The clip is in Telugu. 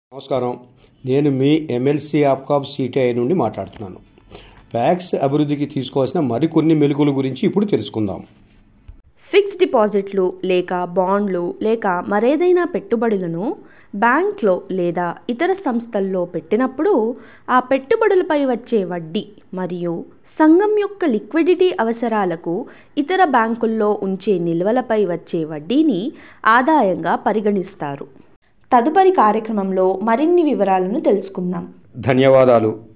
నమస్కారం నేను మీ ఎమ్మెల్సీ ఆప్కాబ్ సిటిఐ నుండి మాట్లాడుతున్నాను ప్యాక్స్ అభివృద్ధికి తీసుకోవాల్సిన మరికొన్ని మెలుకుల గురించి ఇప్పుడు తెలుసుకుందాం ఫిక్స్డ్ డిపాజిట్లు లేక బాండ్లు లేక మరేదైనా పెట్టుబడులను బ్యాంక్లో లేదా ఇతర సంస్థల్లో పెట్టినప్పుడు ఆ పెట్టుబడులపై వచ్చే వడ్డీ మరియు సంఘం యొక్క లిక్విడిటీ అవసరాలకు ఇతర బ్యాంకుల్లో ఉంచే నిల్వలపై వచ్చే వడ్డీని ఆదాయంగా పరిగణిస్తారు తదుపరి కార్యక్రమంలో మరిన్ని వివరాలను తెలుసుకుందాం ధన్యవాదాలు